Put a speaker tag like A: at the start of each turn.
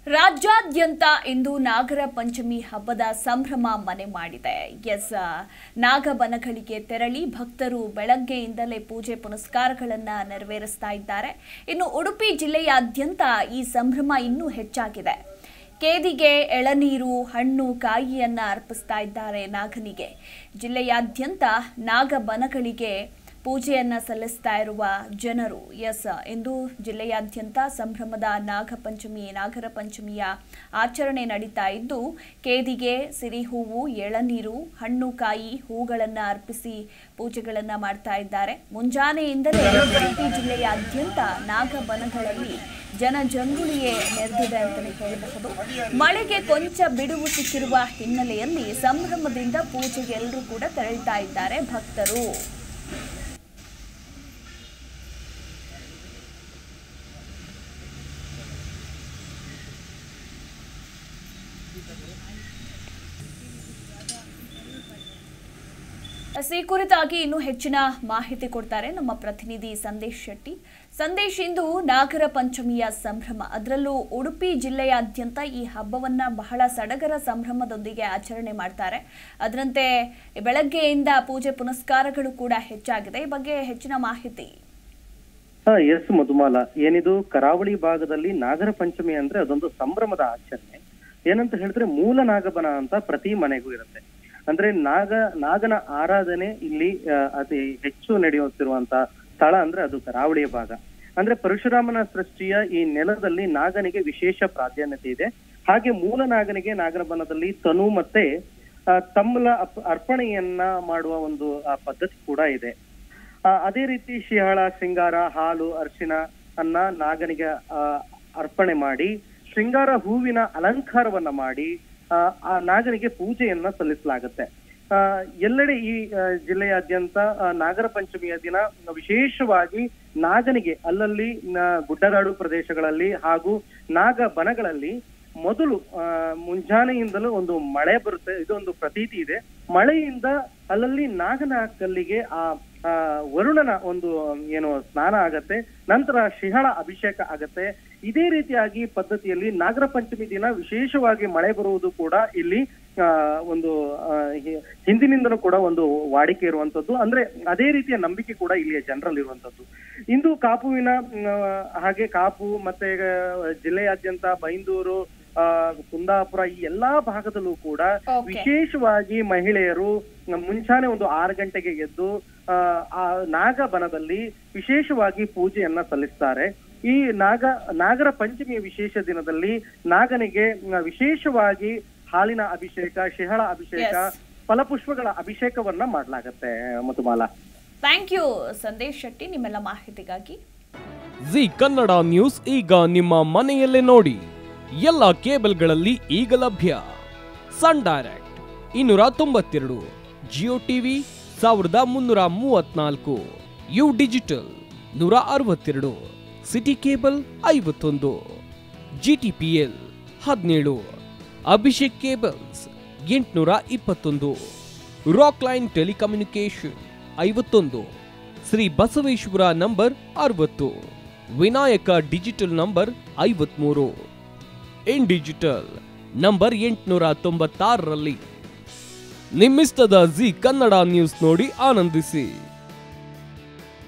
A: ರಾಜ್ಯಾದ್ಯಂತ ಇಂದು ನಾಗರ ಪಂಚಮಿ ಹಬ್ಬದ ಸಂಭ್ರಮ ಮನೆ ಮಾಡಿದೆ ಎಸ್ ನಾಗಬನಗಳಿಗೆ ತೆರಳಿ ಭಕ್ತರು ಬೆಳಗ್ಗೆಯಿಂದಲೇ ಪೂಜೆ ಪುನಸ್ಕಾರಗಳನ್ನು ನೆರವೇರಿಸ್ತಾ ಇದ್ದಾರೆ ಇನ್ನು ಉಡುಪಿ ಜಿಲ್ಲೆಯಾದ್ಯಂತ ಈ ಸಂಭ್ರಮ ಇನ್ನೂ ಹೆಚ್ಚಾಗಿದೆ ಕೇದಿಗೆ ಎಳನೀರು ಹಣ್ಣು ಕಾಯಿಯನ್ನ ಅರ್ಪಿಸ್ತಾ ಇದ್ದಾರೆ ನಾಗನಿಗೆ ಜಿಲ್ಲೆಯಾದ್ಯಂತ ನಾಗಬನಗಳಿಗೆ ಪೂಜೆಯನ್ನ ಸಲ್ಲಿಸ್ತಾ ಇರುವ ಜನರು ಎಸ್ ಇಂದು ಜಿಲ್ಲೆಯಾದ್ಯಂತ ಸಂಭ್ರಮದ ನಾಗಪಂಚಮಿ ನಾಗರ ಪಂಚಮಿಯ ಆಚರಣೆ ನಡೀತಾ ಇದ್ದು ಕೇದಿಗೆ ಸಿರಿಹೂವು ಎಳನೀರು ಹಣ್ಣು ಕಾಯಿ ಹೂಗಳನ್ನು ಅರ್ಪಿಸಿ ಪೂಜೆಗಳನ್ನು ಮಾಡ್ತಾ ಇದ್ದಾರೆ ಮುಂಜಾನೆಯಿಂದಲೇ ಉಡುಪಿ ಜಿಲ್ಲೆಯಾದ್ಯಂತ ನಾಗಬನಗಳಲ್ಲಿ ಜನಜಂಗುಳಿಯೇ ನೆರೆದಿದೆ ಅಂತಲೇ ಹೇಳಬಹುದು ಮಳೆಗೆ ಕೊಂಚ ಬಿಡುವು ಸಿಕ್ಕಿರುವ ಹಿನ್ನೆಲೆಯಲ್ಲಿ ಸಂಭ್ರಮದಿಂದ ಪೂಜೆಗೆ ಎಲ್ಲರೂ ಕೂಡ ತೆರಳ್ತಾ ಇದ್ದಾರೆ ಭಕ್ತರು ಎಸ್, ಈ ಕುರಿತಾಗಿ ಇನ್ನೂ ಹೆಚ್ಚಿನ ಮಾಹಿತಿ ಕೊಡ್ತಾರೆ ನಮ್ಮ ಪ್ರತಿನಿಧಿ ಸಂದೇಶ್ ಶೆಟ್ಟಿ ಸಂದೇಶ್ ಇಂದು ನಾಗರ ಪಂಚಮಿಯ ಸಂಭ್ರಮ ಅದರಲ್ಲೂ ಉಡುಪಿ ಜಿಲ್ಲೆಯಾದ್ಯಂತ ಈ ಹಬ್ಬವನ್ನ ಬಹಳ ಸಡಗರ ಸಂಭ್ರಮದೊಂದಿಗೆ ಆಚರಣೆ ಮಾಡ್ತಾರೆ ಅದರಂತೆ ಬೆಳಗ್ಗೆಯಿಂದ ಪೂಜೆ ಪುನಸ್ಕಾರಗಳು ಕೂಡ ಹೆಚ್ಚಾಗಿದೆ ಈ ಬಗ್ಗೆ ಹೆಚ್ಚಿನ ಮಾಹಿತಿ
B: ಹಾ ಎಸ್ ಮಧುಮಾಲ ಏನಿದು ಕರಾವಳಿ ಭಾಗದಲ್ಲಿ ನಾಗರ ಪಂಚಮಿ ಅಂದ್ರೆ ಅದೊಂದು ಸಂಭ್ರಮದ ಆಚರಣೆ ಏನಂತ ಹೇಳಿದ್ರೆ ಮೂಲ ನಾಗಬನ ಅಂತ ಪ್ರತಿ ಮನೆಗೂ ಇರುತ್ತೆ ಅಂದ್ರೆ ನಾಗ ನಾಗನ ಆರಾಧನೆ ಇಲ್ಲಿ ಆ, ಅತಿ ಹೆಚ್ಚು ನಡೆಯುತ್ತಿರುವಂತ ಸ್ಥಳ ಅಂದ್ರೆ ಅದು ಕರಾವಳಿಯ ಭಾಗ ಅಂದ್ರೆ ಪರಶುರಾಮನ ಸೃಷ್ಟಿಯ ಈ ನೆಲದಲ್ಲಿ ನಾಗನಿಗೆ ವಿಶೇಷ ಪ್ರಾಧಾನ್ಯತೆ ಇದೆ ಹಾಗೆ ಮೂಲ ನಾಗನಿಗೆ ನಾಗರಬನದಲ್ಲಿ ತನು ಮತ್ತೆ ಆ, ತಮ್ಮಲ ಅಪ್- ಅರ್ಪಣೆಯನ್ನ ಮಾಡುವ ಒಂದು ಆ, ಪದ್ಧತಿ ಕೂಡ ಇದೆ ಆ, ಅದೇ ರೀತಿ ಶಿಹಳ ಶೃಂಗಾರ ಹಾಲು ಅರಿಶಿನ ಅನ್ನ ನಾಗನಿಗೆ ಆ, ಅರ್ಪಣೆ ಮಾಡಿ ಶೃಂಗಾರ ಹೂವಿನ ಅಲಂಕಾರವನ್ನ ಮಾಡಿ ಆ, ಆ ನಾಗನಿಗೆ ಪೂಜೆಯನ್ನ ಸಲ್ಲಿಸಲಾಗುತ್ತೆ ಆ, ಎಲ್ಲೆಡೆ ಈ ಆ, ಜಿಲ್ಲೆಯಾದ್ಯಂತ ಆ, ನಾಗರ ಪಂಚಮಿಯ ದಿನ ವಿಶೇಷವಾಗಿ ನಾಗನಿಗೆ ಅಲ್ಲಲ್ಲಿ ನ- ಗುಡ್ಡಗಾಡು ಪ್ರದೇಶಗಳಲ್ಲಿ ಹಾಗೂ ನಾಗ ಬನಗಳಲ್ಲಿ ಮೊದಲು ಆ, ಮುಂಜಾನೆಯಿಂದಲೂ ಒಂದು ಮಳೆ ಬರುತ್ತೆ ಇದೊಂದು ಪ್ರತೀತಿ ಇದೆ ಮಳೆಯಿಂದ ಅಲ್ಲಲ್ಲಿ ನಾಗನ ಕಲ್ಲಿಗೆ ಆ ಆ, ವರುಣನ ಒಂದು ಏನು ಸ್ನಾನ ಆಗತ್ತೆ ನಂತರ ಶಿಹಳ ಅಭಿಷೇಕ ಆಗತ್ತೆ ಇದೇ ರೀತಿಯಾಗಿ ಪದ್ಧತಿಯಲ್ಲಿ ನಾಗರ ಪಂಚಮಿ ದಿನ ವಿಶೇಷವಾಗಿ ಮಳೆ ಬರುವುದು ಕೂಡ ಇಲ್ಲಿ ಆ, ಒಂದು ಆ, ಹಿ- ಹಿಂದಿನಿಂದಲೂ ಕೂಡ ಒಂದು ವಾಡಿಕೆ ಇರುವಂತದ್ದು ಅಂದ್ರೆ ಅದೇ ರೀತಿಯ ನಂಬಿಕೆ ಕೂಡ ಇಲ್ಲಿಯ ಜನರಲ್ಲಿ ಇರುವಂತದ್ದು ಇಂದು ಕಾಪುವಿನ ಮ್, ಹಾಗೆ ಕಾಪು ಮತ್ತೆ ಆ, ಜಿಲ್ಲೆಯಾದ್ಯಂತ ಬೈಂದೂರು ಆ, ಕುಂದಾಪುರ ಈ ಎಲ್ಲಾ ಭಾಗದಲ್ಲೂ ಕೂಡ
A: Okay.
B: ವಿಶೇಷವಾಗಿ ಮಹಿಳೆಯರು ಮುಂಚಾನೆ ಒಂದು ಆರು ಗಂಟೆಗೆ ಎದ್ದು ಆ, ಆ ನಾಗಬನದಲ್ಲಿ ವಿಶೇಷವಾಗಿ ಪೂಜೆಯನ್ನ ಸಲ್ಲಿಸ್ತಾರೆ ಈ ನಾಗ ನಾಗರ ಪಂಚಮಿಯ ವಿಶೇಷ ದಿನದಲ್ಲಿ ನಾಗನಿಗೆ ಮ್, ವಿಶೇಷವಾಗಿ ಹಾಲಿನ ಅಭಿಷೇಕ ಶಿಹಳ ಅಭಿಷೇಕ
A: Yes.
B: ಫಲಪುಷ್ಪಗಳ ಅಭಿಷೇಕವನ್ನ ಮಾಡ್ಲಾಗತ್ತೆ ಮಧುಮಾಲ
A: ಥ್ಯಾಂಕ್ ಯು ಸಂದೇಶ್ ಶೆಟ್ಟಿ ನಿಮ್ಮೆಲ್ಲ ಮಾಹಿತಿಗಾಗಿ
C: ಜಿ ಕನ್ನಡ ನ್ಯೂಸ್ ಈಗ ನಿಮ್ಮ ಮನೆಯಲ್ಲೇ ನೋಡಿ ಎಲ್ಲ ಕೇಬಲ್ಗಳಲ್ಲಿ ಈಗ ಲಭ್ಯ ಸನ್ ಡೈರೆಕ್ಟ್ ಇನ್ನೂರ ತೊಂಬತ್ತೆರಡು ಜಿಯೋ ಟಿವಿ ಸಾವಿರದ ಮುನ್ನೂರ ಮೂವತ್ನಾಲ್ಕು ಯು ಡಿಜಿಟಲ್ ನೂರ ಅರವತ್ತೆರಡು ಸಿಟಿ ಕೇಬಲ್ ಐವತ್ತೊಂದು ಜಿಟಿಪಿಎಲ್ ಹದಿನೇಳು ಅಭಿಷೇಕ್ ಕೇಬಲ್ಸ್ ಎಂಟುನೂರ ಇಪ್ಪತ್ತೊಂದು ರಾಕ್ ಲೈನ್ ಟೆಲಿಕಮ್ಯುನಿಕೇಶನ್ ಐವತ್ತೊಂದು ಶ್ರೀ ಬಸವೇಶ್ವರ ನಂಬರ್ ಅರವತ್ತು ವಿನಾಯಕ ಡಿಜಿಟಲ್ ನಂಬರ್ ಐವತ್ಮೂರು ಇನ್ ಡಿಜಿಟಲ್ ನಂಬರ್ ಎಂಟುನೂರ ತೊಂಬತ್ತಾರರಲ್ಲಿ ನಿಮ್ಮಿಸ್ತದ ಜಿ ಕನ್ನಡ ನ್ಯೂಸ್ ನೋಡಿ ಆನಂದಿಸಿ